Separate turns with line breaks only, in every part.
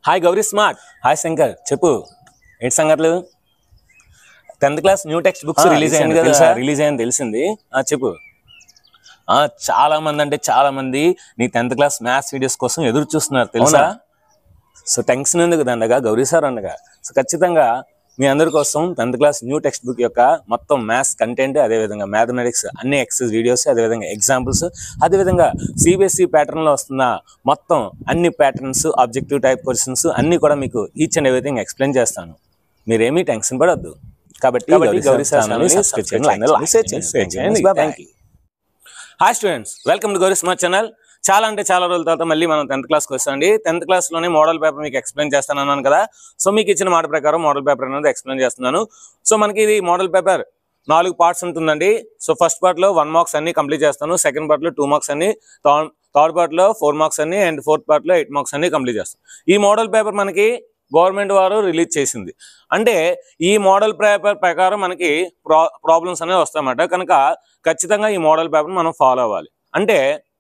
Hi Gowri smart hi Shankar చెప్పు ఏంటి సంగతులు tenth class new text books
ఆ,
రిలీజ్ అయింది
recent
కదా
తెలుసా?
రిలీజ్ అయింది తెలిసింది ఆ, చెప్పు ఆ, చాలా మంది అంటే చాలా మంది నీ టెన్త్ క్లాస్ మ్యాథ్స్ వీడియోస్ కోసం ఎదురు చూస్తున్నారు తెలుసా
అవునా?
సో టెన్షన్ ఎందుకు దండగా గౌరీ సార్ ఉండగా సో ఖచ్చితంగా మీ అందరి కోసం tenth class new text book యొక్క మొత్తం మ్యాథ్స్ కంటెంట్ అదేవిధంగా మ్యాథమెటిక్స్ అన్ని ఎక్సైజ్ వీడియోస్ అదేవిధంగా ఎగ్జాంపుల్స్ అదేవిధంగా సిబిఎస్ఈ ప్యాటర్న్ లో వస్తున్న మొత్తం అన్ని ప్యాటర్న్స్ ఆబ్జెక్టివ్ టైప్ క్వశ్చన్స్ అన్ని కూడా మీకు ఈచ్ అండ్ ఎవ్రీథింగ్ ఎక్స్ప్లెయిన్ చేస్తాను మీరేమీ టెన్షన్ పడొద్దు కాబట్టి
కాబట్టి
గౌరీ సార్
ఛానల్ని
ఛానల్ని
subscribe
సబ్స్క్రైబ్
చేయండి,
చేయండి,
like
like
చేయండి,
చేయండి,
share
share చేయండి.
చేయండి.
Thank you. Hi students welcome to Gowri smart channel చాలా అంటే చాలా రోజుల తర్వాత మళ్ళీ మనం టెన్త్ క్లాస్కి వస్తామండి టెన్త్ క్లాస్ లోనే మోడల్ పేపర్ మీకు ఎక్స్ప్లెయిన్ చేస్తానన్నాను కదా సో మీకు ఇచ్చిన మాట ప్రకారం మోడల్ పేపర్ అనేది ఎక్స్ప్లెయిన్ చేస్తున్నాను సో మనకి ఇది మోడల్ పేపర్ నాలుగు పార్ట్స్ ఉంటుందండి సో ఫస్ట్ పార్ట్ లో వన్ మార్క్స్ అన్ని కంప్లీట్ చేస్తాను సెకండ్ పార్ట్ లో టూ మార్క్స్ అన్ని థర్డ్ పార్ట్ లో ఫోర్ మార్క్స్ అన్ని అండ్ ఫోర్త్ పార్ట్ లో ఎయిట్ మార్క్స్ అన్ని కంప్లీట్ చేస్తాను ఈ మోడల్ పేపర్ మనకి గవర్నమెంట్ వారు రిలీజ్ చేసింది అంటే ఈ మోడల్ పేపర్ ప్రకారం మనకి ప్రా ప్రాబ్లమ్స్ అనేవి వస్తాయన్నమాట కనుక ఖచ్చితంగా ఈ మోడల్ పేపర్ మనం ఫాలో అవ్వాలి అంటే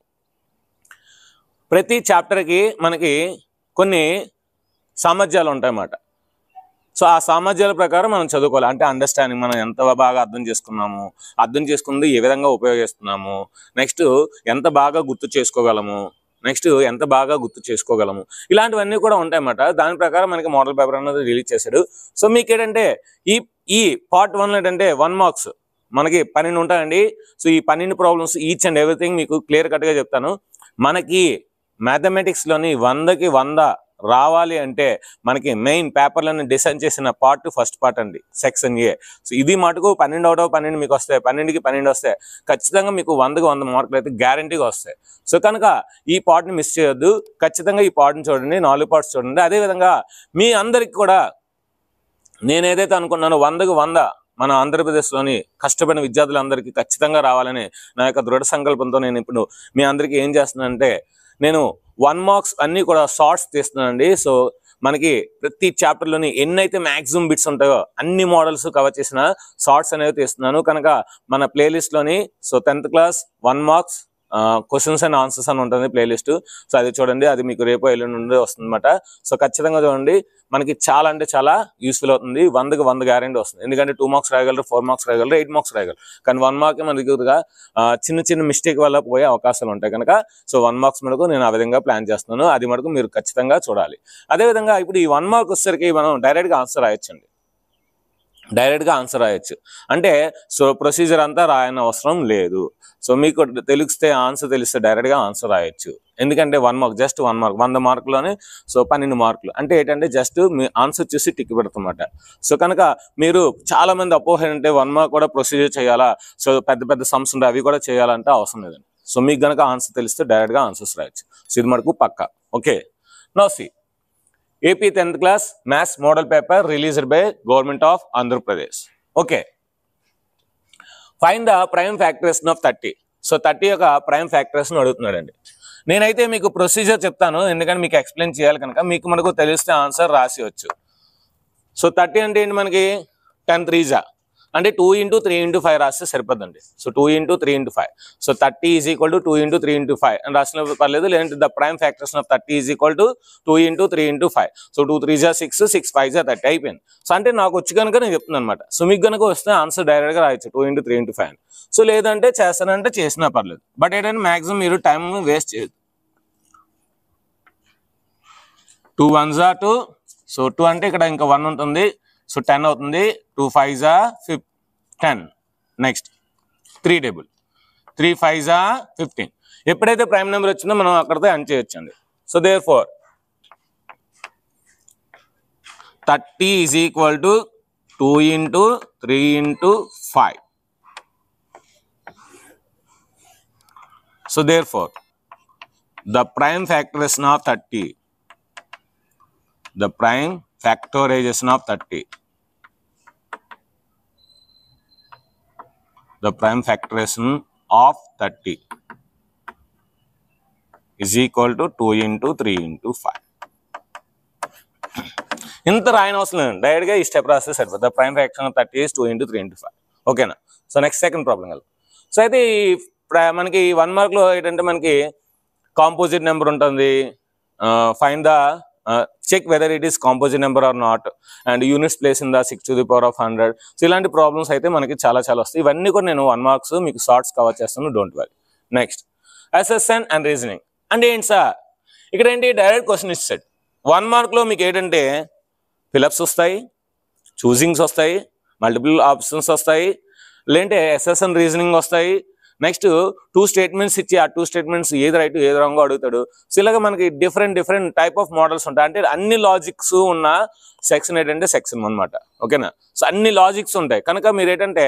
ప్రతి చాప్టర్కి మనకి కొన్ని సామర్థ్యాలు ఉంటాయన్నమాట సో ఆ సామర్థ్యాల ప్రకారం మనం చదువుకోవాలి అంటే అండర్స్టాండింగ్ మనం ఎంత బాగా అర్థం చేసుకున్నాము అర్థం చేసుకుంది ఏ విధంగా ఉపయోగిస్తున్నాము నెక్స్ట్ ఎంత బాగా గుర్తు చేసుకోగలము నెక్స్ట్ ఎంత బాగా గుర్తు చేసుకోగలము ఇలాంటివన్నీ కూడా ఉంటాయన్నమాట దాని ప్రకారం మనకి మోడల్ పేపర్ అనేది రిలీజ్ చేశాడు సో మీకు ఏంటంటే ఈ ఈ పార్ట్ వన్ ఏంటంటే వన్ మార్క్స్ మనకి పన్నెండు ఉంటాయండి సో ఈ పన్నెండు ప్రాబ్లమ్స్ ఈచ్ అండ్ ఎవ్రీథింగ్ మీకు క్లియర్ కట్గా చెప్తాను మనకి మ్యాథమెటిక్స్ లోని వందకి వంద రావాలి అంటే మనకి మెయిన్ పేపర్లను డిసైన్ చేసిన పార్ట్ ఫస్ట్ పార్ట్ అండి సెక్షన్ ఏ సో ఇది మటుకు పన్నెండు అవుట్ ఆఫ్ పన్నెండు మీకు వస్తాయి పన్నెండుకి పన్నెండు వస్తాయి ఖచ్చితంగా మీకు వందకి వంద మార్కులు అయితే గ్యారంటీగా వస్తాయి సో కనుక ఈ పార్ట్ని మిస్ చేయొద్దు ఖచ్చితంగా ఈ పార్ట్ని చూడండి నాలుగు పార్ట్స్ చూడండి అదేవిధంగా మీ అందరికి కూడా నేను ఏదైతే అనుకున్నానో వందకు వంద మన ఆంధ్రప్రదేశ్లోని కష్టపడిన విద్యార్థులందరికీ ఖచ్చితంగా రావాలని నా యొక్క దృఢ సంకల్పంతో నేను ఇప్పుడు మీ అందరికీ ఏం చేస్తున్నానంటే నేను వన్ మార్క్స్ అన్ని కూడా షార్ట్స్ తీస్తున్నానండి సో మనకి ప్రతి చాప్టర్లోని ఎన్నైతే మ్యాక్సిమం బిట్స్ ఉంటాయో అన్ని మోడల్స్ కవర్ చేసిన షార్ట్స్ అనేవి తీస్తున్నాను కనుక మన ప్లేలిస్ట్లోని so tenth class one marks questions and answers అని ఉంటుంది ప్లేలిస్ట్ సో అది చూడండి అది మీకు రేపు ఎల్లుండి నుండి వస్తుంది అనమాట సో ఖచ్చితంగా చూడండి మనకి చాలా అంటే చాలా యూస్ఫుల్ అవుతుంది వందకి వంద గ్యారెంటీ వస్తుంది ఎందుకంటే టూ మార్క్స్ రాయగలరు ఫోర్ మార్క్స్ రాయగలరు ఎయిట్ మార్క్స్ రాయగలరు కానీ వన్ మార్క్ మనకి కొద్దిగా, ఆ, చిన్న చిన్న మిస్టేక్ వల్ల పోయే అవకాశాలు ఉంటాయి కనుక సో వన్ మార్క్స్ మటుకు నేను ఆ విధంగా ప్లాన్ చేస్తున్నాను అది మటుకు మీరు ఖచ్చితంగా చూడాలి అదేవిధంగా ఇప్పుడు ఈ వన్ మార్క్ వచ్చేసరికి మనం డైరెక్ట్గా ఆన్సర్ రాయొచ్చండి డైరెక్ట్గా ఆన్సర్ రాయొచ్చు అంటే సో ప్రొసీజర్ అంతా రాయని అవసరం లేదు సో మీకు తెలిస్తే ఆన్సర్ తెలిస్తే డైరెక్ట్గా ఆన్సర్ రాయొచ్చు ఎందుకంటే one mark just one mark వంద మార్కులోనే సో పన్నెండు మార్కులు అంటే ఏంటంటే జస్ట్ మీ ఆన్సర్ చూసి టిక్ పెడుతున్నమాట సో కనుక మీరు చాలా మంది అపోహ అంటే వన్ మార్క్ కూడా ప్రొసీజర్ చేయాలా సో పెద్ద పెద్ద సమ్స్ ఉంటాయి అవి కూడా చేయాలంటే అవసరం లేదండి సో మీకు గనక ఆన్సర్ తెలిస్తే డైరెక్ట్గా ఆన్సర్స్ రాయొచ్చు సో ఇది మనకు పక్క okay no C AP tenth class maths model paper released by government of Andhra Pradesh okay fine the prime factorisation of thirty so thirty యొక్క ప్రైమ్ ఫ్యాక్టరేషన్ అడుగుతున్నాడండి నేనైతే మీకు ప్రొసీజర్ చెప్తాను ఎందుకంటే మీకు ఎక్స్ప్లెయిన్ చేయాలి కనుక మీకు మనకు తెలిస్తే ఆన్సర్ రాసివచ్చు సో థర్టీ అంటే ఏంటి మనకి టెన్ త్రీజా అంటే two into three into five రాస్తే సరిపోద్దండి so two into three into five so thirty is equal to two into three into five అని రాసిన పర్లేదు లేదంటే the prime factors of thirty is equal to two into three into five so two three జా six six five జా thirty అయిపోయింది so అంటే నాకు వచ్చి కనుక నేను చెప్తున్నాను అనమాట సో మీకు కనుక వస్తే ఆన్సర్ డైరెక్ట్గా రాయొచ్చు two into three into five so లేదంటే చేస్తానంటే చేసినా పర్లేదు బట్ ఏంటంటే మాక్సిమం మీరు టైం వేస్ట్ చేయొద్దు టూ వన్ జా టూ సో టూ అంటే ఇక్కడ ఇంకా వన్ ఉంటుంది సో టెన్ అవుతుంది టూ ఫైవ్ జా ఫిఫ్ ten next three table three five జా ఫిఫ్టీన్ ఎప్పుడైతే ప్రైమ్ నెంబర్ వచ్చిందో మనం అక్కడితో ఎండ్ చేయొచ్చండి so therefore thirty is equal to two into three into five so therefore the prime factorisation of thirty the prime factorization of 30 the prime factorization of 30 is equal to 2 into 3 into 5 ఇంత రాయని అవసరం లేదు direct గా ఈ step రాస్తే సరిపోతుంది prime factorisation thirty is two into three into five ఓకేనా so next second problem కదా సో అయితే ఈ ప్ర- మనకి వన్ మార్క్ లో ఏంటంటే మనకి కాంపోజిట్ నెంబర్ ఉంటుంది fine the check whether it is composite number or not and units place in the six to the power of hundred so ఇలాంటి ప్రాబ్లమ్స్ అయితే మనకి చాలా చాలా వస్తాయి ఇవన్నీ కూడా నేను వన్ మార్క్స్ మీకు షార్ట్స్ కవర్ చేస్తాను don't worry next assertion and reasoning అంటే ఏంటి సార్ ఇక్కడ ఏంటి డైరెక్ట్ క్వశ్చన్ ఇస్తాడు వన్ మార్క్లో మీకు ఏంటంటే ఫిలప్స్ వస్తాయి చూసింగ్స్ వస్తాయి మల్టిపుల్ ఆప్షన్స్ వస్తాయి లేదంటే ఎస్ఎస్ఎన్ రీజనింగ్ వస్తాయి నెక్స్ట్ టూ స్టేట్మెంట్స్ ఇచ్చి ఆ టూ స్టేట్మెంట్స్ ఏది రైట్ ఏది రాంగ్ అడుగుతాడు సో ఇలాగ మనకి different different type of models ఉంటాయి అంటే అన్ని లాజిక్స్ ఉన్న సెక్షన్ ఏంటంటే సెక్షన్ అనమాట ఓకేనా సో అన్ని లాజిక్స్ ఉంటాయి కనుక మీరు ఏంటంటే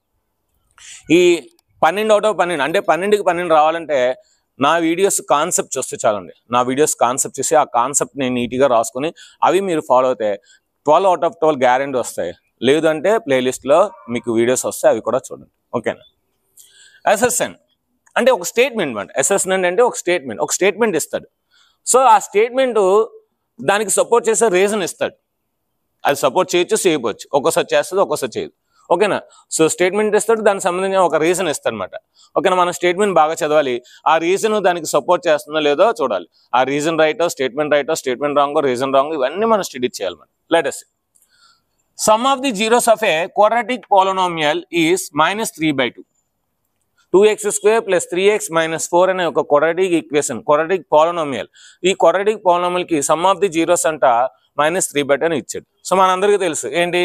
ఈ పన్నెండు అవుట్ ఆఫ్ పన్నెండు అంటే పన్నెండుకి పన్నెండు రావాలంటే నా వీడియోస్ కాన్సెప్ట్ చూస్తే చాలండి నా వీడియోస్ కాన్సెప్ట్ చూసి ఆ కాన్సెప్ట్ నేను నీట్గా రాసుకొని అవి మీరు ఫాలో అయితే twelve out of twelve guarantee వస్తాయి లేదంటే ప్లేలిస్ట్లో మీకు వీడియోస్ వస్తాయి అవి కూడా చూడండి ఓకేనా అసెసన్ అంటే ఒక స్టేట్మెంట్ అనమాట అసెస్మెంట్ అంటే ఒక స్టేట్మెంట్ ఒక స్టేట్మెంట్ ఇస్తాడు సో ఆ స్టేట్మెంట్ దానికి సపోర్ట్ చేసే రీజన్ ఇస్తాడు అది సపోర్ట్ చేయొచ్చు చేయకపోవచ్చు ఒక్కోసారి చేస్తుంది ఒక్కోసారి చేయదు ఓకేనా సో స్టేట్మెంట్ ఇస్తాడు దానికి సంబంధించిన ఒక రీజన్ ఇస్తాడు అనమాట ఓకేనా మనం స్టేట్మెంట్ బాగా చదవాలి ఆ రీజన్ దానికి సపోర్ట్ చేస్తుందో లేదో చూడాలి ఆ రీజన్ రైటో స్టేట్మెంట్ రైటో స్టేట్మెంట్ రాంగ్ రీజన్ రాంగ్ ఇవన్నీ మనం స్టడీ చేయాలి latest sum of the zeros of a quadratic polynomial is minus three by two two x square plus three x minus four అనే ఒక క్వాడ్రాటిక్ ఈక్వేషన్ క్వాడ్రాటిక్ పాలనోమియల్ ఈ quadratic polynomial కి sum of the zeroes అంట minus three by అని ఇచ్చాడు so మనందరికీ తెలుసు ఏంటి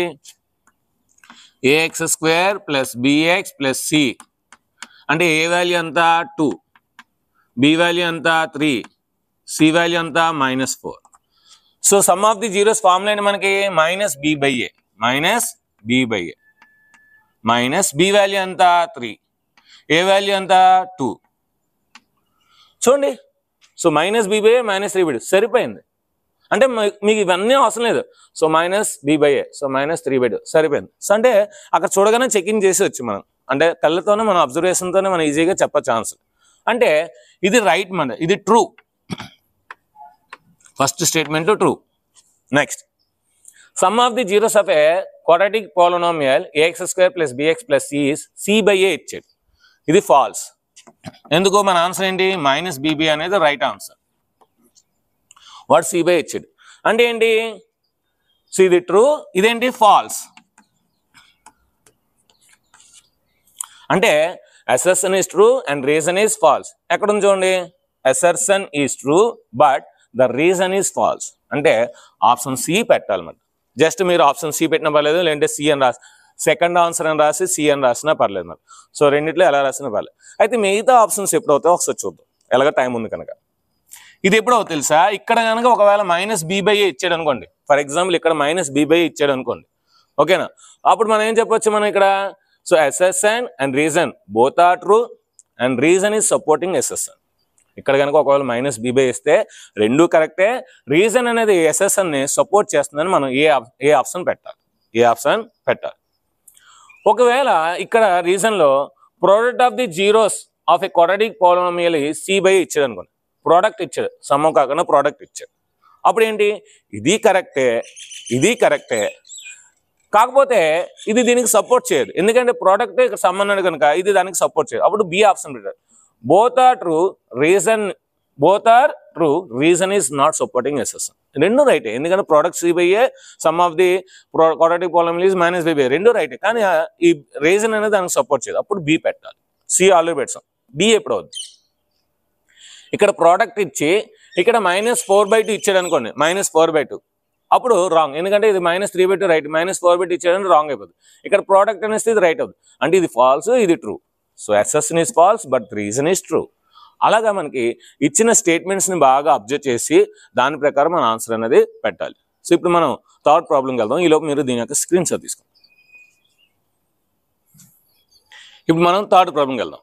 a x square plus bx plus c అంటే ఏ వాల్యూ అంతా టూ బి వాల్యూ అంతా త్రీ సి వాల్యూ అంతా minus four so sum of the zeroes formula ఏంటి మనకి minus b by a minus b by a minus b value అంతా three a value ఎంత two చూడండి so minus b by a minus three by సరిపోయింది అంటే మీ- మీకు ఇవన్నీ అవసరం లేదు so minus b by a so minus three by two సరిపోయింది సో అంటే అక్కడ చూడగానే చెకింగ్ చేసి వచ్చి మనం అంటే కళ్ళతోనే మనం అబ్జర్వేషన్తోనే మనం ఈజీగా చెప్ప ఛాన్స్ అంటే ఇది రైట్ మన ఇది true first statement true next sum of the zeros of a quadratic polynomial ax square plus bx plus c c by a ఇచ్చాడు ఇది ఫాల్స్ ఎందుకు మన ఆన్సర్ ఏంటి మైనస్ బీబీ అనేది right answer what c by ఇచ్చాడు అంటే ఏంటి so ఇది ట్రూ ఇదేంటి ఫాల్స్ అంటే assertion is true and reason is false ఎక్కడ ఉంది చూడండి assertion is true but the reason is false అంటే ఆప్షన్ సి పెట్టాలి మరి జస్ట్ మీరు ఆప్షన్ సి పెట్టినా పర్లేదు లేదంటే సి అని రాసి సెకండ్ ఆన్సర్ అని రాసి సి అని రాసినా పర్లేదు మరి సో రెండిట్లో ఎలా రాసినా పర్లేదు అయితే మిగతా ఆప్షన్స్ ఎప్పుడు అవుతాయో ఒకసారి చూద్దాం ఎలాగ టైం ఉంది కనుక ఇది ఎప్పుడు అవుతుంది తెలుసా ఇక్కడ కనుక ఒకవేళ మైనస్ బీ బై ఏ ఇచ్చాడు అనుకోండి ఫర్ ఎగ్జాంపుల్ ఇక్కడ మైనస్ బీ బై ఇచ్చాడు అనుకోండి ఓకేనా అప్పుడు మనం ఏం చెప్పొచ్చు మనం ఇక్కడ so assertion and reason both are true and reason is supporting assertion ఇక్కడ కనుక ఒకవేళ మైనస్ బీ బై ఇస్తే రెండు కరెక్టే రీజన్ అనేది ఎస్ఎస్ఎన్ ని సపోర్ట్ చేస్తుందని మనం ఏ ఆప్- ఏ ఆప్షన్ పెట్టాలి ఏ ఆప్షన్ పెట్టాలి ఒకవేళ ఇక్కడ రీజన్ లో product of the zeros of a quadratic polynomial c by ఇచ్చాడు అనుకోండి ప్రోడక్ట్ ఇచ్చాడు సమ్మం కాకుండా ప్రోడక్ట్ ఇచ్చాడు అప్పుడు ఏంటి ఇది కరెక్టే ఇది కరెక్టే కాకపోతే ఇది దీనికి సపోర్ట్ చేయదు ఎందుకంటే ప్రోడక్ట్ సంబంధం కనుక ఇది దానికి సపోర్ట్ చేయదు అప్పుడు బి ఆప్షన్ పెట్టారు both are true reason both are true reason is not supporting ఎస్ఎస్ రెండు రైటే ఎందుకంటే product c by sum of the quadratic problem is minus by రెండు రైటే కానీ ఆ ఈ రీజన్ అనేది దానికి సపోర్ట్ చేయదు అప్పుడు బి పెట్టాలి సి ఆల్రెడీ పెట్టాం డి ఎప్పుడు అవుద్ది ఇక్కడ ప్రోడక్ట్ ఇచ్చి ఇక్కడ మైనస్ ఫోర్ బై టూ ఇచ్చాడు అనుకోండి మైనస్ ఫోర్ బై టూ అప్పుడు రాంగ్ ఎందుకంటే ఇది minus three by two right minus four by two ఇచ్చాడని రాంగ్ అయిపోతుంది ఇక్కడ ప్రోడక్ట్ అనేసి ఇది రైట్ అవుతుంది అంటే ఇది ఫాల్స్ ఇది true so assertion is false but reason is true అలాగా మనకి ఇచ్చిన స్టేట్మెంట్స్ ని బాగా అబ్జర్వ్ చేసి దాని ప్రకారం మన ఆన్సర్ అనేది పెట్టాలి సో ఇప్పుడు మనం థర్డ్ ప్రాబ్లంకి వెళ్దాం ఈలోపు మీరు దీని యొక్క స్క్రీన్ షాట్ తీసుకోండి ఇప్పుడు మనం థర్డ్ ప్రాబ్లంకి వెళ్దాం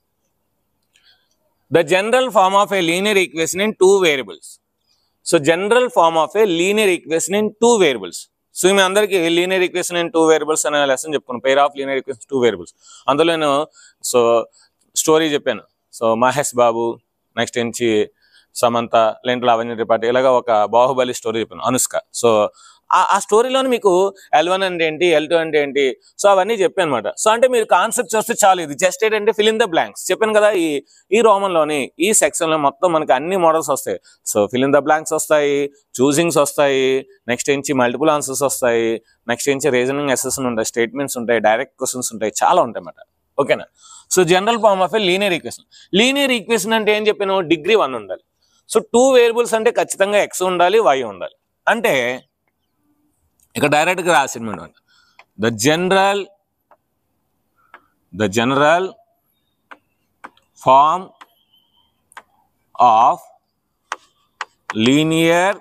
the general form of a linear equation in two variables so general form of a linear equation in two variables so మీ అందరికి linear equation in two variables అనే లెసన్ చెప్పుకున్నాను pair of linear equation two variables అందులో నేను so story చెప్పాను so Mahesh Babu next నుంచి సమంత లేంటి లావణ్య త్రిపాఠి ఇలాగ ఒక బాహుబలి స్టోరీ చెప్పాను అనుష్క సో ఆ ఆ స్టోరీలోని మీకు ఎల్ వన్ అంటే ఏంటి ఎల్ టూ అంటే ఏంటి సో అవన్నీ చెప్పాను అనమాట సో అంటే మీరు కాన్సెప్ట్ చూస్తే చాలు ఇది జస్ట్ ఏంటంటే ఫిల్ ఇన్ ద బ్లాంక్స్ చెప్పాను కదా ఈ ఈ రోమన్లోని ఈ సెక్షన్లో మొత్తం మనకి అన్ని మోడల్స్ వస్తాయి so fill in the blanks వస్తాయి చూసింగ్స్ వస్తాయి నెక్స్ట్ నుంచి మల్టిపుల్ ఆన్సర్స్ వస్తాయి నెక్స్ట్ నుంచి రీజనింగ్ అసెస్మెంట్ ఉంటాయి స్టేట్మెంట్స్ ఉంటాయి డైరెక్ట్ క్వశ్చన్స్ ఉంటాయి చాలా ఉంటాయి అన్నమాట ఓకేనా so general form of a linear equation linear equation అంటే ఏం చెప్పాను డిగ్రీ వన్ ఉండాలి సో టూ వేరియబుల్స్ అంటే ఖచ్చితంగా ఎక్స్ ఉండాలి వై ఉండాలి అంటే ఇక్కడ డైరెక్ట్గా రాసినమాట the general the general form of linear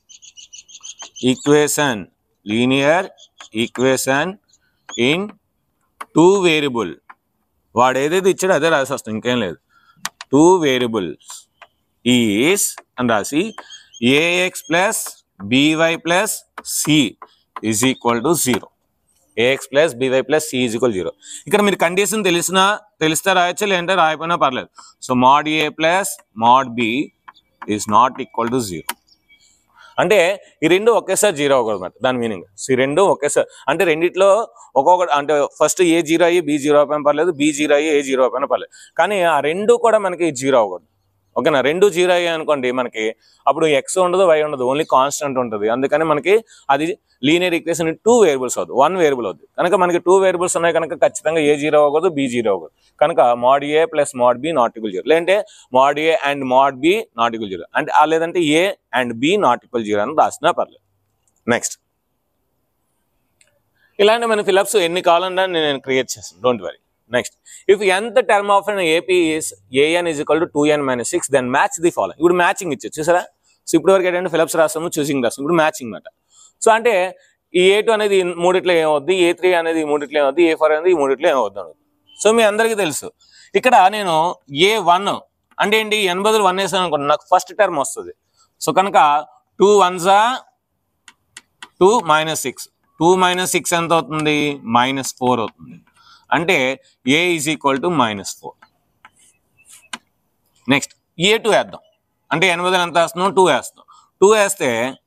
equation linear equation in two variable వాడు ఏదైతే ఇచ్చాడో అదే రాసి వస్తాం ఇంకేం లేదు టూ వేరియబుల్స్ ఈస్ అని రాసి ax plus by plus c is equal to zero ax plus by plus c is equal zero ఇక్కడ మీరు కండిషన్ తెలిసినా తెలిస్తే రాయొచ్చు లేదంటే రాయకపోయినా పర్లేదు so mod a plus mod b is not equal to zero అంటే ఈ రెండు ఒకేసారి జీరో అవ్వకూడదు అన్నమాట దాని మీనింగ్ సో ఈ రెండు ఒకేసారి అంటే రెండిట్లో ఒక్కొక్క అంటే ఫస్ట్ ఏ జీరో అయ్యి బి జీరో అయిపోయినా పర్లేదు బి జీరో అయ్యి ఏ జీరో అయిపోయినా పర్లేదు కానీ ఆ రెండు కూడా మనకి జీరో అవ్వకూడదు ఓకేనా రెండు జీరో అయ్యాయి అనుకోండి మనకి అప్పుడు ఎక్స్ ఉండదు వై ఉండదు ఓన్లీ కాన్స్టెంట్ ఉంటుంది అందుకని మనకి అది లీనియర్ ఈక్వేషన్ టూ వేరియబుల్స్ అవుతుంది వన్ వేరియబుల్ అవుతుంది కనుక మనకి టూ వేరియబుల్స్ ఉన్నాయి కనుక ఖచ్చితంగా ఏ జీరో అవ్వకూడదు బి జీరో అవ్వకూడదు కనుక mod a plus mod b not equal zero లేదంటే mod a and mod b not equal zero అంటే ఆ లేదంటే a and b not equal zero అని రాసినా పర్లేదు నెక్స్ట్ ఇలాంటి మన ఫిలప్స్ ఎన్ని కావాలన్నా నేను క్రియేట్ చేస్తాను don't worry next if nth term of an AP is a n is equal to two n minus six then match the follow ఇప్పుడు మ్యాచింగ్ ఇచ్చు చూసారా సో ఇప్పుడు వరకు ఏంటంటే ఫిలప్స్ రాస్తాము చూసింగ్ రాస్తాము ఇప్పుడు మ్యాచింగ్ అనమాట సో అంటే ఈ ఏ టూ అనేది ఈ మూడిట్లో ఏమవుద్ది ఏ త్రీ అనేది ఈ మూడిట్లో ఏమవుద్ది ఏ ఫోర్ అనేది ఈ మూడిట్లో ఏమవుద్ది అనేది సో మీ అందరికీ తెలుసు ఇక్కడ నేను ఏ వన్ అంటే ఏంటి ఎన్ బదులు వన్ వేసాను అనుకోండి నాకు ఫస్ట్ టర్మ్ వస్తుంది సో కనుక టూ వన్జా two minus six two minus six ఎంత అవుతుంది మైనస్ ఫోర్ అవుతుంది అంటే a is equal to minus four next a two వేద్దాం అంటే ఎనిమిది ఎంత వేస్తున్నాం టూ వేస్తాం టూ వేస్తే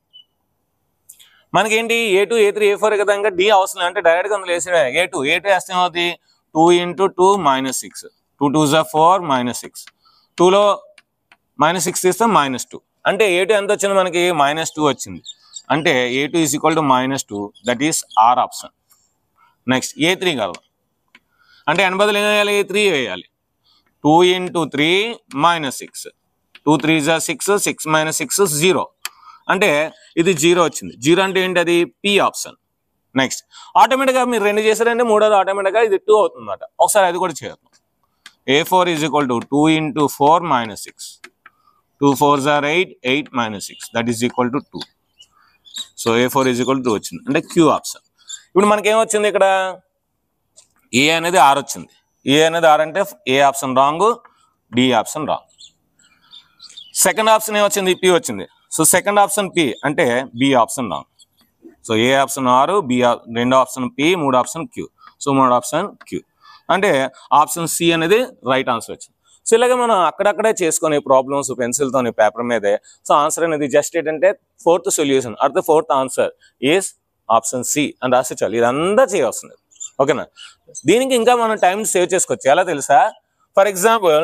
మనకేంటి a two a three a four కదా ఇంకా డి అవసరం లేదు. అంటే డైరెక్ట్గా అందులో వేసే ఏ టూ ఏ టూ వేస్తే ఏమవుతుంది two into two minus six two two జా ఫోర్ మైనస్ సిక్స్ టూలో మైనస్ సిక్స్ తీస్తే మైనస్ టూ అంటే ఏ టూ ఎంత వచ్చింది మనకి మైనస్ టూ వచ్చింది అంటే a two is equal to minus two that is R option next a three కలదాం అంటే ఎనభైలు ఏం వేయాలి త్రీ వేయాలి two into three minus six two three జా six six minus six zero అంటే ఇది జీరో వచ్చింది జీరో అంటే ఏంటి అది పి ఆప్షన్ నెక్స్ట్ ఆటోమేటిక్గా మీరు రెండు చేశారంటే మూడోది ఆటోమేటిక్గా ఇది టూ అవుతుంది అనమాట ఒకసారి అది కూడా చేద్దాం a four is equal to two into four minus six two four జార్ eight eight minus six that is equal to two so a four is equal two వచ్చింది అంటే క్యూ ఆప్షన్ ఇప్పుడు మనకేం వచ్చింది ఇక్కడ ఏ అనేది ఆర్ వచ్చింది ఏ అనేది ఆర్ అంటే A option wrong D option wrong second option ఏమొచ్చింది పి వచ్చింది సో సెకండ్ ఆప్షన్ పి అంటే B option wrong so A option ఆరు బి రెండో ఆప్షన్ పి మూడు ఆప్షన్ క్యూ సో మూడు ఆప్షన్ క్యూ అంటే ఆప్షన్ సి అనేది రైట్ ఆన్సర్ వచ్చింది సో ఇలాగ మనం అక్కడక్కడే చేసుకునే ప్రాబ్లమ్స్ పెన్సిల్తో పేపర్ మీదే సో ఆన్సర్ అనేది జస్ట్ ఏంటంటే fourth solution at the fourth answer is option C అని రాసి చాలు ఇదంతా చేయవస్తుంది ఓకేనా దీనికి ఇంకా మనం టైం సేవ్ చేసుకోవచ్చు ఎలా తెలుసా ఫర్ ఎగ్జాంపుల్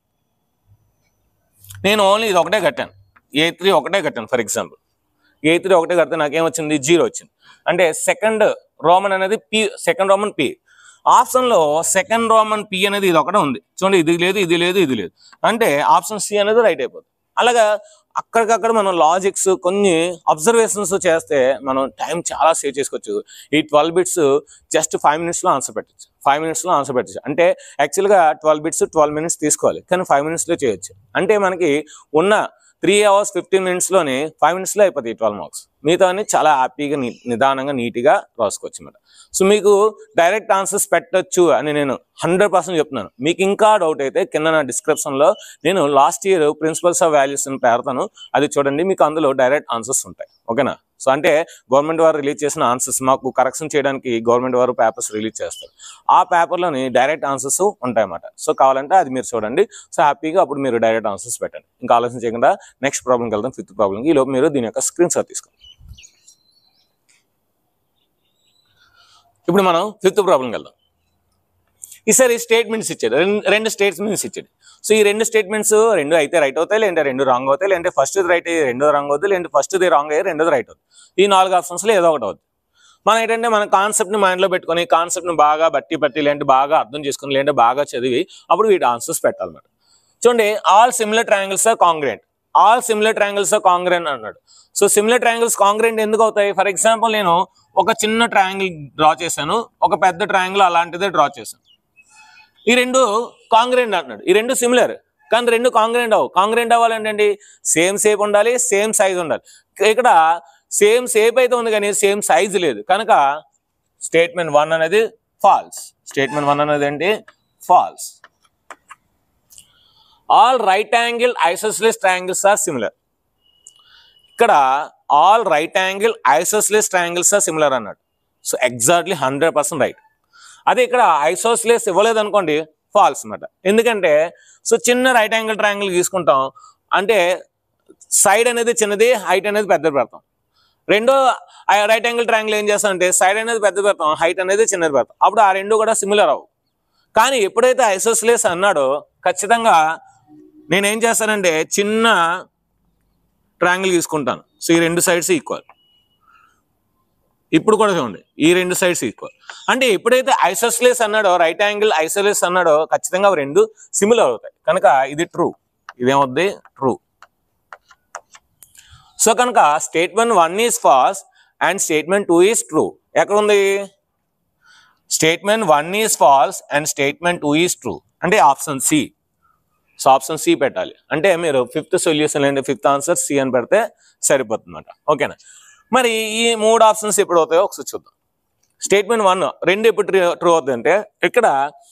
నేను ఓన్లీ ఇది ఒకటే కట్టాను ఏ త్రీ ఒకటే కట్టాను ఫర్ ఎగ్జాంపుల్ ఏ త్రీ ఒకటే కడితే నాకేం వచ్చింది జీరో వచ్చింది అంటే సెకండ్ రోమన్ అనేది పి సెకండ్ రోమన్ పి ఆప్షన్లో సెకండ్ రోమన్ పి అనేది ఇది ఒకటే ఉంది చూడండి ఇది లేదు ఇది లేదు ఇది లేదు అంటే ఆప్షన్ సి అనేది రైట్ అయిపోతుంది అలాగా అక్కడికక్కడ మనం లాజిక్స్ కొన్ని అబ్జర్వేషన్స్ చేస్తే మనం టైం చాలా సేవ్ చేసుకోవచ్చు ఈ ట్వెల్వ్ బిట్స్ జస్ట్ ఫైవ్ మినిట్స్లో ఆన్సర్ పెట్టచ్చు ఫైవ్ మినిట్స్లో ఆన్సర్ పెట్టచ్చు అంటే యాక్చువల్గా ట్వెల్వ్ బిట్స్ ట్వెల్వ్ మినిట్స్ తీసుకోవాలి కానీ ఫైవ్ మినిట్స్లో చేయొచ్చు అంటే మనకి ఉన్న త్రీ అవర్స్ ఫిఫ్టీన్ మినిట్స్లోనే ఫైవ్ మినిట్స్లో అయిపోతాయి ట్వెల్వ్ మార్క్స్ మిగతా చాలా హ్యాపీగా ని- నిదానంగా నీట్గా రాసుకోవచ్చు అన్నమాట సో మీకు డైరెక్ట్ ఆన్సర్స్ పెట్టొచ్చు అని నేను హండ్రెడ్ పర్సెంట్ చెప్తున్నాను మీకు ఇంకా డౌట్ అయితే కింద నా డిస్క్రిప్షన్లో నేను last year principles of values అని పెడతాను అది చూడండి మీకు అందులో డైరెక్ట్ ఆన్సర్స్ ఉంటాయి ఓకేనా సో అంటే గవర్నమెంట్ వారు రిలీజ్ చేసిన ఆన్సర్స్ మాకు కరెక్షన్ చేయడానికి గవర్నమెంట్ వారు పేపర్స్ రిలీజ్ చేస్తారు ఆ పేపర్లోని డైరెక్ట్ ఆన్సర్స్ ఉంటాయన్నమాట సో కావాలంటే అది మీరు చూడండి సో హ్యాపీగా అప్పుడు మీరు డైరెక్ట్ ఆన్సర్స్ పెట్టండి ఇంకా ఆలోచన చేయకుండా నెక్స్ట్ ప్రాబ్లంకి వెళ్దాం ఫిఫ్త్ ప్రాబ్లంకి ఈ లోపు మీరు దీని యొక్క స్క్రీన్ షాట్ తీసుకోండి ఇప్పుడు మనం ఫిఫ్త్ ప్రాబ్లంకి వెళ్దాం ఈసారి స్టేట్మెంట్స్ ఇచ్చాడు రెండు రెండు స్టేట్మెంట్స్ ఇచ్చాడు సో ఈ రెండు స్టేట్మెంట్స్ రెండు అయితే రైట్ అవుతాయి లేదంటే రెండు రాంగ్ అవుతాయి లేదంటే ఫస్ట్ రైట్ అయ్యి రెండో రాంగ్ అవుతుంది లేదంటే ఫస్ట్ రాంగ్ అయ్యి రెండోది రైట్ అవుతుంది ఈ నాలుగు ఆప్షన్స్లో ఏదో ఒకటి అవుతుంది మనం ఏంటంటే మన కాన్సెప్ట్ని మైండ్లో పెట్టుకొని కాన్సెప్ట్ని బాగా బట్టి పట్టి లేదంటే బాగా అర్థం చేసుకుని లేదంటే బాగా చదివి అప్పుడు వీటి ఆన్సర్స్ పెట్టాలన్నమాట చూడండి all similar triangles are congruent all similar triangles are congruent అన్నాడు సో సిమిలర్ ట్రయాంగిల్స్ కాంగ్రెంట్ ఎందుకు అవుతాయి ఫర్ ఎగ్జాంపుల్ నేను ఒక చిన్న ట్రయాంగిల్ డ్రా చేశాను ఒక పెద్ద ట్రయాంగిల్ అలాంటిదే డ్రా చేశాను ఈ రెండు కాంగ్రెంట్ అంటున్నాడు ఈ రెండు సిమిలర్ కానీ రెండు కాంగ్రెంట్ అవ్వు కాంగ్రెంట్ అవ్వాలంటే సేమ్ షేప్ ఉండాలి సేమ్ సైజ్ ఉండాలి ఇక్కడ సేమ్ షేప్ అయితే ఉంది కానీ సేమ్ సైజ్ లేదు కనుక స్టేట్మెంట్ వన్ అనేది ఫాల్స్ స్టేట్మెంట్ వన్ అనేది ఏంటి false all right angle isosceles triangles are similar ఇక్కడ all right angle isosceles triangles are similar అన్నాడు so exactly hundred percent right అదే ఇక్కడ ఐసోస్లెస్ ఇవ్వలేదు అనుకోండి ఫాల్స్ అన్నమాట ఎందుకంటే సో చిన్న రైట్ యాంగిల్ ట్రయాంగిల్ తీసుకుంటాం అంటే సైడ్ అనేది చిన్నది హైట్ అనేది పెద్ద పెడతాం రెండో రైట్ యాంగిల్ ట్రయాంగిల్ ఏం చేస్తాం అంటే సైడ్ అనేది పెద్ద పెడతాం హైట్ అనేది చిన్నది పెడతాం అప్పుడు ఆ రెండు కూడా సిమిలర్ అవ్వు కానీ ఎప్పుడైతే ఐసోస్లేస్ అన్నాడో ఖచ్చితంగా నేనేం చేస్తానంటే చిన్న ట్రయాంగిల్ తీసుకుంటాను సో ఈ రెండు సైడ్స్ ఈక్వల్ ఇప్పుడు కూడా చూడండి ఈ రెండు సైడ్స్ ఈక్వల్ అంటే ఎప్పుడైతే ఐసోస్లేస్ అన్నాడో రైట్ యాంగిల్ ఐసోలేస్ అన్నాడో ఖచ్చితంగా అవి రెండు సిమిలర్ అవుతాయి కనుక ఇది ట్రూ ఇదేమవుద్ది ట్రూ సో కనుక statement one is false and statement two is true ఎక్కడ ఉంది statement one is false and statement two is true అంటే option C so option C పెట్టాలి అంటే మీరు ఫిఫ్త్ సొల్యూషన్ అంటే ఫిఫ్త్ ఆన్సర్ సి అని పెడితే సరిపోతుంది అనమాట ఓకేనా మరి ఈ మూడు ఆప్షన్స్ ఎప్పుడు అవుతాయో ఒకసారి చూద్దాం స్టేట్మెంట్ వన్ రెండు ఎప్పుడు ట్రూ అవుతుంది అంటే ఇక్కడ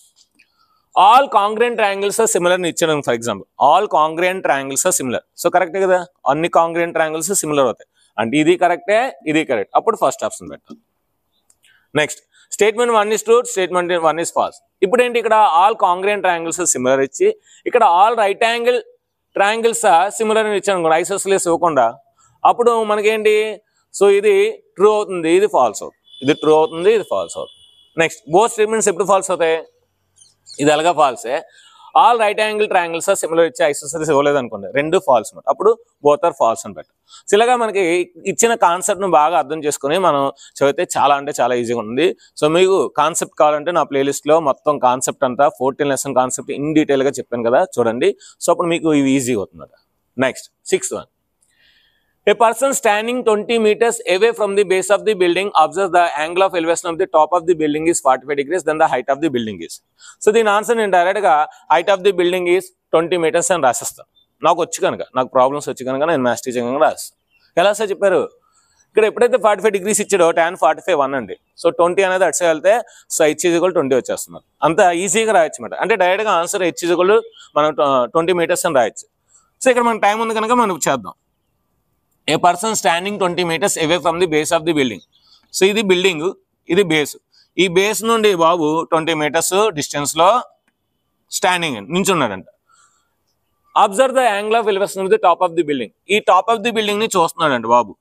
ఆల్ కాంగ్రెంట్ ట్రయాంగిల్స్ సిమిలర్ ఇచ్చాను for example all congruent triangles similar so కరెక్టే కదా అన్ని కాంగ్రెంట్ ట్రయాంగిల్స్ సిమిలర్ అవుతాయి అంటే ఇది కరెక్టే ఇది కరెక్ట్ అప్పుడు ఫస్ట్ ఆప్షన్ పెట్టాలి next statement one is true statement one is false ఇప్పుడు ఏంటి ఇక్కడ ఆల్ కాంగ్రెంట్ ట్రయాంగిల్స్ సిమిలర్ ఇచ్చి ఇక్కడ all right angle triangles similar అని ఇచ్చాను అనుకోండి ఐసోస్లేస్ ఇవ్వకుండా అప్పుడు మనకేంటి సో ఇది ట్రూ అవుతుంది ఇది ఫాల్స్ అవుతుంది ఇది ట్రూ అవుతుంది ఇది ఫాల్స్ అవుతుంది నెక్స్ట్ బోత్ స్టేట్మెంట్స్ ఎప్పుడు ఫాల్స్ అవుతాయి ఇది ఎలాగా ఫాల్సే all right angle triangles similar ఇచ్చి ఐసోసరీస్ ఇవ్వలేదు అనుకోండి రెండు ఫాల్స్ అనమాట అప్పుడు బోత్ ఆర్ ఫాల్స్ అని పెట్టాలి సో ఇలాగా మనకి ఇచ్చిన కాన్సెప్ట్ను బాగా అర్థం చేసుకుని మనం చదివితే చాలా అంటే చాలా ఈజీగా ఉంది సో మీకు కాన్సెప్ట్ కావాలంటే నా ప్లేలిస్ట్లో మొత్తం కాన్సెప్ట్ అంతా ఫోర్టీన్ లెసన్ కాన్సెప్ట్ ఇన్ డీటెయిల్గా చెప్పాను కదా చూడండి సో అప్పుడు మీకు ఇవి ఈజీగా అవుతుంది next sixth one A person standing 20 meters away from the base of the building observes the angle of elevation of the top of the building is 45 degrees, then the height of the building is. So దీని answer నేను డైరెక్ట్గా height of the building is twenty metres అని రాసేస్తాను నాకు వచ్చి కనుక నాకు problems వచ్చి కనుక నేను మ్యాథ్స్ టీచింగ్ కనుక రాస్తాను ఎలా సార్ చెప్పారు ఇక్కడ ఎప్పుడైతే ఫార్టీ ఫైవ్ డిగ్రీస్ ఇచ్చాడో ట్యాన్ ఫార్టీ ఫైవ్ వన్ అండి సో ట్వంటీ అనేది అటు వెళ్తే సో హెచ్ ఈజ్వల్ ట్వంటీ వచ్చేస్తున్నారు అంత ఈజీగా రాయొచ్చు అనమాట అంటే డైరెక్ట్గా ఆన్సర్ హెచ్ ఈజ్వల్ మనం ట్వంటీ మీటర్స్ అని రాయొచ్చు సో ఇక్కడ మనకు టైం ఉంది కనుక మనం చేద్దాం a person standing twenty metres away from the base of the building so ఇది బిల్డింగ్ ఇది బేస్ ఈ బేస్ నుండి బాబు ట్వంటీ మీటర్స్ డిస్టెన్స్ లో స్టాండింగ్ నించున్నాడంట observe the angle of elevation the top of the building ఈ టాప్ ఆఫ్ ది బిల్డింగ్ ని చూస్తున్నాడంట బాబు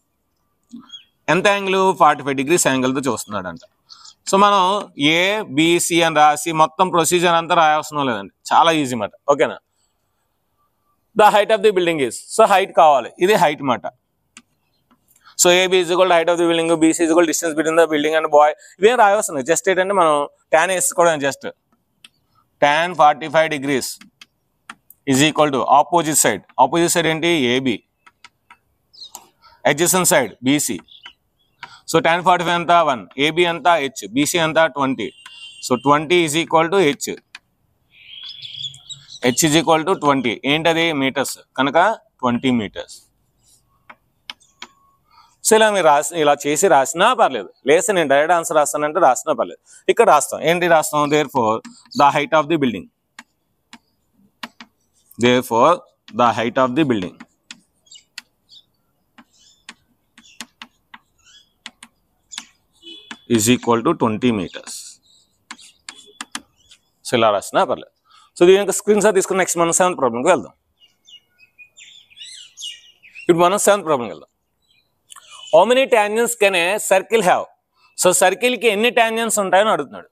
ఎంత angle forty five degrees angle తో చూస్తున్నాడంట సో మనం ఏ బిసి అని రాసి మొత్తం ప్రొసీజర్ అంతా రాయాల్సిన లేదండి చాలా ఈజీ మాట ఓకేనా the height of the building is so height కావాలి ఇది హైట్ మాట so AB is equal height of the building BC is equal distance between the building and boy ఇవేం రాయవస్తున్నాయి జస్ట్ ఏంటంటే మనం ట్యాన్ వేసుకోవడం just tan forty five degrees is equal to opposite side opposite side ఏంటి AB adjacent side BC so tan forty five అంతా one AB అంతా h BC అంతా twenty so twenty is equal to h h is equal to twenty ఏంటది metres కనుక twenty metres so ఇలా మీరు రాసి ఇలా చేసి రాసినా పర్లేదు లేసి నేను డైరెక్ట్ ఆన్సర్ రాస్తానంటే రాసినా పర్లేదు ఇక్కడ రాస్తాం ఏంటి రాస్తాం therefore the height of the building therefore the height of the building is equal to twenty metres so ఇలా రాసినా పర్లేదు సో దీని యొక్క స్క్రీన్ షాట్ తీసుకుని నెక్స్ట్ మనం సెవెంత్ ప్రాబ్లంకి వెళ్దాం ఇప్పుడు మనం సెవెంత్ ప్రాబ్లంకి వెళ్దాం how many tangents can a circle have so సర్కిల్కి ఎన్ని ట్యాంజెంట్స్ ఉంటాయని అడుగుతున్నాడు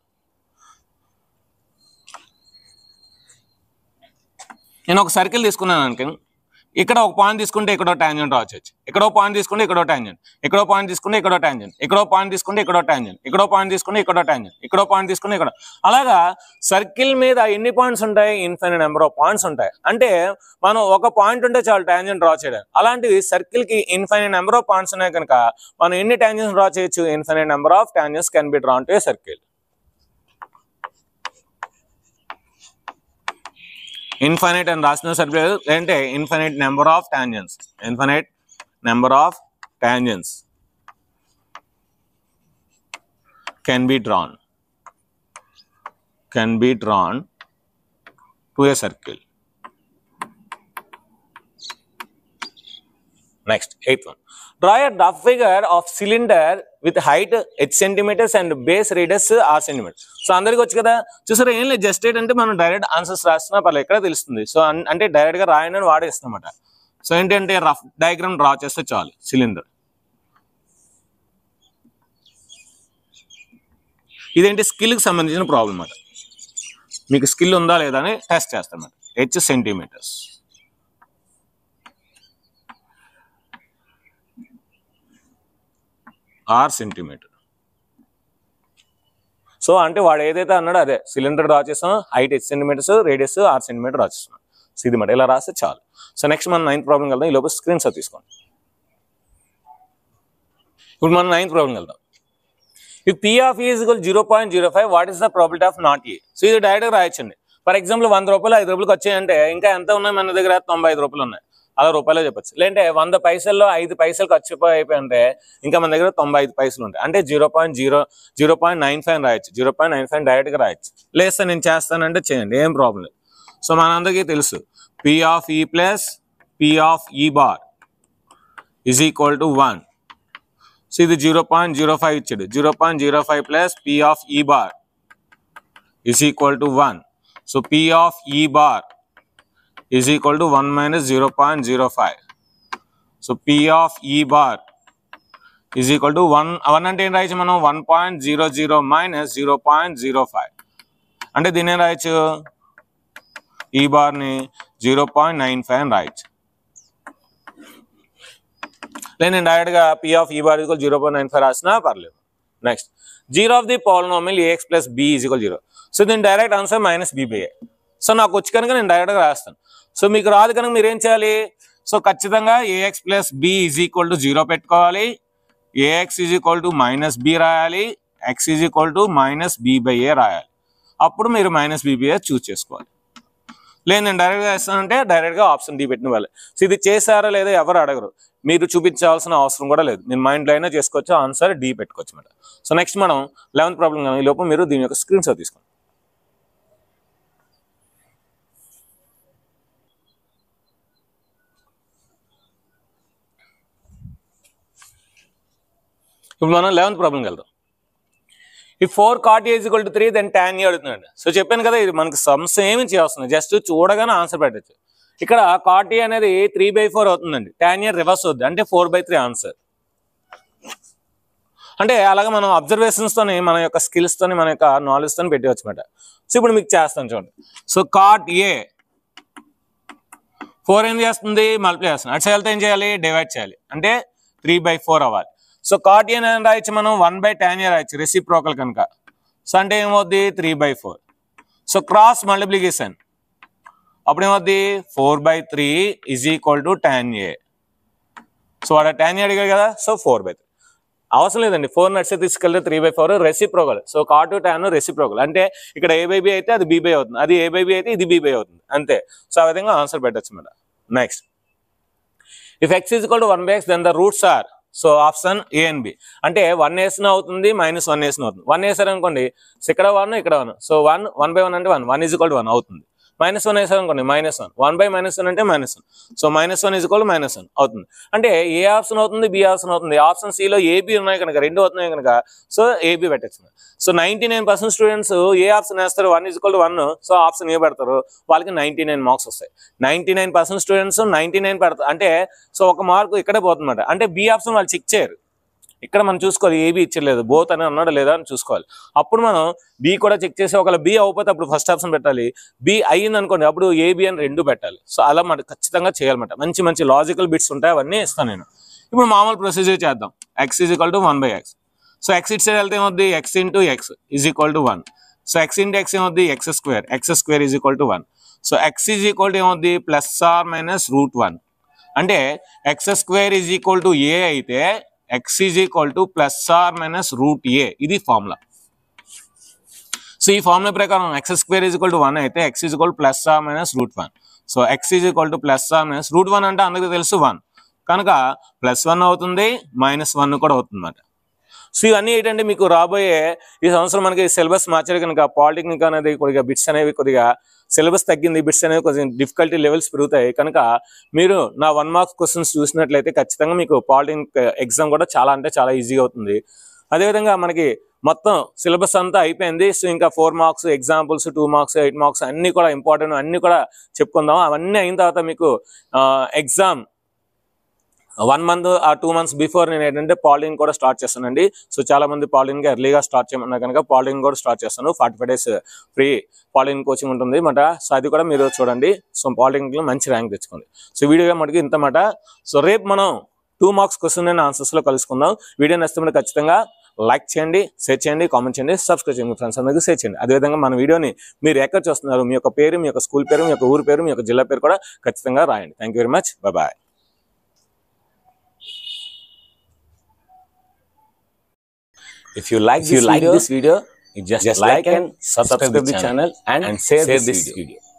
నేను ఒక సర్కిల్ తీసుకున్నాను అనుకోండి ఇక్కడ ఒక పాయింట్ తీసుకుంటే ఇక్కడ ట్యాంజెంట్ రావచ్చు ఇక్కడ పాయింట్ తీసుకుంటే ఇక్కడ ట్యాంజెంట్ ఇక్కడ పాయింట్ తీసుకుంటే ఇక్కడ ట్యాంజెంట్ ఇక్కడ పాయింట్ తీసుకుంటే ఇక్కడ ట్యాంజెంట్ ఇక్కడ పాయింట్ తీసుకుంటే ఇక్కడ ట్యాంజెంట్ ఇక్కడ పాయింట్ తీసుకుంటే ఇక్కడ అలాగా సర్కిల్ మీద ఎన్ని పాయింట్స్ ఉంటాయి ఇన్ఫైనైట్ నెంబర్ ఆఫ్ పాయింట్స్ ఉంటాయి అంటే మనం ఒక పాయింట్ ఉంటే చాలు ట్యాంజెంట్ డ్రా చేయడం అలాంటివి సర్కిల్ కి ఇన్ఫైనైట్ నెంబర్ ఆఫ్ పాయింట్స్ ఉన్నాయి కనుక మనం ఎన్ని ట్యాంజెంట్స్ డ్రా చేయొచ్చు infinite number of tangents can be draw to circle infinite అని రాసిన సర్కిల్ ఏంటంటే infinite number of tangents infinite number of tangents can be drawn can be drawn to a circle next eighth one draw a డఫ్ figure of cylinder with height h centimetres and base radius r centimetres so అందరికి వచ్చు కదా చూసారా ఏం లేదు just eight అంటే మనం direct answers రాస్తున్నా పర్లేదు ఎక్కడ తెలుస్తుంది సో అన్- అంటే డైరెక్ట్ గా రాయని అని వాడేస్తామట సో ఏంటంటే రఫ్ డయాగ్రామ్ డ్రా చేస్తే చాలు సిలిండర్ ఇదేంటి స్కిల్కి సంబంధించిన ప్రాబ్లం అన్నమాట మీకు స్కిల్ ఉందా లేదా అని టెస్ట్ చేస్తాం h centimetres r centimetre so అంటే వాడు ఏదైతే అన్నాడో అదే సిలిండర్ డ్రా చేస్తాం హైట్ ఎయిట్ సెంటీమీటర్స్ రేడియస్ ఆరు సెంటీమీటర్ డ్రా చేస్తున్నాం సో ఇది మాట ఇలా రాస్తే చాలు సో నెక్స్ట్ మనం నైన్త్ ప్రాబ్లం వెళ్దాం ఈ లోపల స్క్రీన్ షాట్ తీసుకోండి ఇప్పుడు మనం నైన్త్ ప్రాబ్లం వెళ్దాం if P of is equal zero point zero five what is the probability of not A so ఇది డైరెక్ట్గా రాయొచ్చండి ఫర్ ఎగ్జాంపుల్ వంద రూపాయలు ఐదు రూపాయలకి వచ్చాయంటే ఇంకా ఎంత ఉన్నాయి మన దగ్గర తొంభై ఐదు రూపాయలు ఉన్నాయి అలా రూపాయలే చెప్పొచ్చు లేదంటే వంద పైసల్లో ఐదు పైసలు ఖర్చు అయిపోయింటే ఇంకా మన దగ్గర తొంభై ఐదు పైసలు ఉంటాయి అంటే zero point zero zero point nine five రాయొచ్చు జీరో పాయింట్ నైన్ ఫైవ్ డైరెక్ట్గా రాయొచ్చు లేదు సార్ నేను చేస్తానంటే చేయండి ఏం ప్రాబ్లం లేదు సో మనందరికీ తెలుసు P of E plus P of E bar is equal to one so ఇది జీరో పాయింట్ జీరో ఫైవ్ ఇచ్చాడు zero point zero five plus P of E bar is equal to one so P of E bar is equal to one minus zero point zero five so P of E bar is equal to one one అంటే ఏం రాయొచ్చు మనం one point zero zero minus zero point zero five అంటే దీన్ని ఏం రాయొచ్చు E బార్ని zero point nine five అని రాయొచ్చు లేదు నేను డైరెక్ట్గా P of E bar equal zero point nine five రాసినా పర్లేదు next zero of the polynomial a x plus b is equal zero so దీని direct answer minus b by a so నాకు వచ్చి కనుక నేను డైరెక్ట్గా రాస్తాను సో మీకు రాదు కనుక మీరు ఏం చేయాలి సో ఖచ్చితంగా a x plus b is equal to zero పెట్టుకోవాలి a x is equal to minus b రాయాలి x is equal to minus b by a రాయాలి అప్పుడు మీరు మైనస్ బీబీఏ చూస్ చేసుకోవాలి లేదు నేను డైరెక్ట్గా వేస్తానంటే డైరెక్ట్గా ఆప్షన్ డి పెట్టిన వాళ్ళే సో ఇది చేశారా లేదా ఎవరు అడగరు మీరు చూపించాల్సిన అవసరం కూడా లేదు మీరు మైండ్లో అయినా చేసుకోవచ్చు ఆన్సర్ డి పెట్టుకోవచ్చు అనమాట సో నెక్స్ట్ మనం లెవెన్త్ ప్రాబ్లం ఈ లోపు మీరు దీని యొక్క స్క్రీన్ షాట్ తీసుకోండి ఇప్పుడు మనం లెవెన్త్ ప్రాబ్లంకి వెళ్దాం ఈ four cot A is equal to three then tan A అడుగుతున్నాడు సో చెప్పాను కదా ఇది మనకి సమ్స్ ఏమి చేస్తుంది జస్ట్ చూడగానే ఆన్సర్ పెట్టచ్చు ఇక్కడ కాట్ ఏ అనేది త్రీ బై ఫోర్ అవుతుందండి ట్యాన్ ఇయర్ రివర్స్ అవుతుంది అంటే ఫోర్ బై త్రీ ఆన్సర్ అంటే అలాగే మనం అబ్జర్వేషన్స్ తోని మన యొక్క స్కిల్స్ తోని మన యొక్క నాలెడ్జ్ తోని పెట్టవచ్చు అనమాట సో ఇప్పుడు మీకు చేస్తాను చూడండి సో కాట్ ఏ ఫోర్ ఏం చేస్తుంది మల్టిప్లై చేస్తుంది అటు వెళ్తే ఏం చేయాలి డివైడ్ చేయాలి అంటే త్రీ బై ఫోర్ అవ్వాలి సో కాట్ ఏ అని రాయొచ్చు మనం వన్ బై టెన్ ఇయర్ రాయొచ్చు రెసిప్రోకల్ కనుక సో అంటే ఏమవుద్ది three by four so cross multiplication అప్పుడు ఏమవుద్ది four by three is equal to tan A so వాడు టెన్ ఏ అడిగాడు కదా సో ఫోర్ బై త్రీ అవసరం లేదండి ఫోర్ నట్స్ తీసుకెళ్తే three by four reciprocal so cot tan reciprocal అంటే ఇక్కడ ఏ బై బి అయితే అది బీ బై అవుతుంది అది ఏ బై బి అయితే ఇది బీ బై అవుతుంది అంతే సో ఆ విధంగా ఆన్సర్ పెట్టచ్చు madam next if x is equal to one by x then the roots are so option A and B అంటే వన్ వేసిన అవుతుంది మైనస్ వన్ వేసిన అవుతుంది వన్ వేసారు అనుకోండి సో ఇక్కడ వన్ ఇక్కడ one so one one by one అంటే one one is equal to one అవుతుంది మైనస్ వన్ వేసారు అనుకోండి minus one one by minus one అంటే minus one so minus one is equal minus one అవుతుంది అంటే A option అవుతుంది B option అవుతుంది option సిలో ఏబి ఉన్నాయి కనుక రెండు అవుతున్నాయి కనుక సో ఏబి పెట్టచ్చు so ninety nine percent students A option వేస్తారు one is equal to one so option A పెడతారు వాళ్ళకి నైన్టీ నైన్ మార్క్స్ వస్తాయి ninety nine percent students ninety nine పెడతారు అంటే సో ఒక మార్క్ ఇక్కడే పోతుందన్నమాట అంటే బి ఆప్షన్ వాళ్ళు చెక్ చేయరు ఇక్కడ మనం చూసుకోవాలి ఏబి ఇచ్చలేదు బోత్ అని అన్నాడు లేదా అని చూసుకోవాలి అప్పుడు మనం బి కూడా చెక్ చేసి ఒకవేళ బి అవ్వకపోతే అప్పుడు ఫస్ట్ ఆప్షన్ పెట్టాలి బి అయ్యింది అనుకోండి అప్పుడు ఏబి అని రెండు పెట్టాలి సో అలా మనం ఖచ్చితంగా చేయాలన్నమాట మంచి మంచి లాజికల్ బిట్స్ ఉంటాయి అవన్నీ ఇస్తాను నేను ఇప్పుడు మామూలు ప్రొసీజర్ చేద్దాం x is equal to one by x so x it side వెళ్తే ఏమవుద్ది x into x is equal to one so x into x ఏమవుద్ది x square x square is equal to one so x is equal to ఏమవుద్ది plus or minus root one అంటే x square is equal to a అయితే x is equal to plus or minus root a ఇది formula so ఈ formula ప్రకారం x square is equal to one అయితే x is equal plus or minus root one so x is equal to plus or minus root one అంటే అందరికీ తెలుసు one కనుక plus one అవుతుంది minus one కూడా అవుతుంది అన్నమాట సో ఇవన్నీ ఏంటంటే మీకు రాబోయే ఈ సంవత్సరం మనకి సిలబస్ మార్చారు కనుక పాలిటెక్నిక్ అనేది కొద్దిగా బిట్స్ అనేవి కొద్దిగా సిలబస్ తగ్గింది బిట్స్ అనేవి కొంచెం డిఫికల్టీ లెవెల్స్ పెరుగుతాయి కనుక మీరు నా వన్ మార్క్స్ క్వశ్చన్స్ చూసినట్లయితే ఖచ్చితంగా మీకు పాలిటెక్నిక్ ఎగ్జామ్ కూడా చాలా అంటే చాలా ఈజీగా అవుతుంది అదేవిధంగా మనకి మొత్తం సిలబస్ అంతా అయిపోయింది సో ఇంకా four marks examples two marks eight marks అన్ని కూడా ఇంపార్టెంట్ అన్ని కూడా చెప్పుకుందాం అవన్నీ అయిన తర్వాత మీకు ఎగ్జామ్ వన్ మంత్ ఆ టూ మంత్స్ బిఫోర్ నేను ఏంటంటే పాలింగ్ కూడా స్టార్ట్ చేస్తానండి సో చాలా మంది పాలింగ్ ఎర్లీగా స్టార్ట్ చేయమన్నా కనుక పాలింగ్ కూడా స్టార్ట్ చేస్తాను ఫార్టీ ఫైవ్ డేస్ ఫ్రీ పాలింగ్ కోచింగ్ ఉంటుంది మాట సో అది కూడా మీరు చూడండి సో పాలింగ్ లో మంచి ర్యాంక్ తెచ్చుకోండి సో వీడియో మటుకు ఇంత మాట సో రేపు మనం two marks question and answers లో కలుసుకుందాం వీడియో నచ్చితే ఖచ్చితంగా లైక్ చేయండి షేర్ చేయండి కామెంట్ చేయండి సబ్స్క్రైబ్ చేయండి మీ ఫ్రెండ్స్ అందరికీ షేర్ చేయండి అదేవిధంగా మన వీడియోని మీరు ఎక్కడ చూస్తున్నారు మీ యొక్క పేరు మీ యొక్క స్కూల్ పేరు మీ యొక్క ఊరు పేరు మీ యొక్క జిల్లా పేరు కూడా ఖచ్చితంగా రాయండి thank you very much bye If you like,
If you
this,
like
video,
this video,
just,
just
like
like
and
and
subscribe,
subscribe
the
the
channel and,
and
share,
share
this
this
video.
video.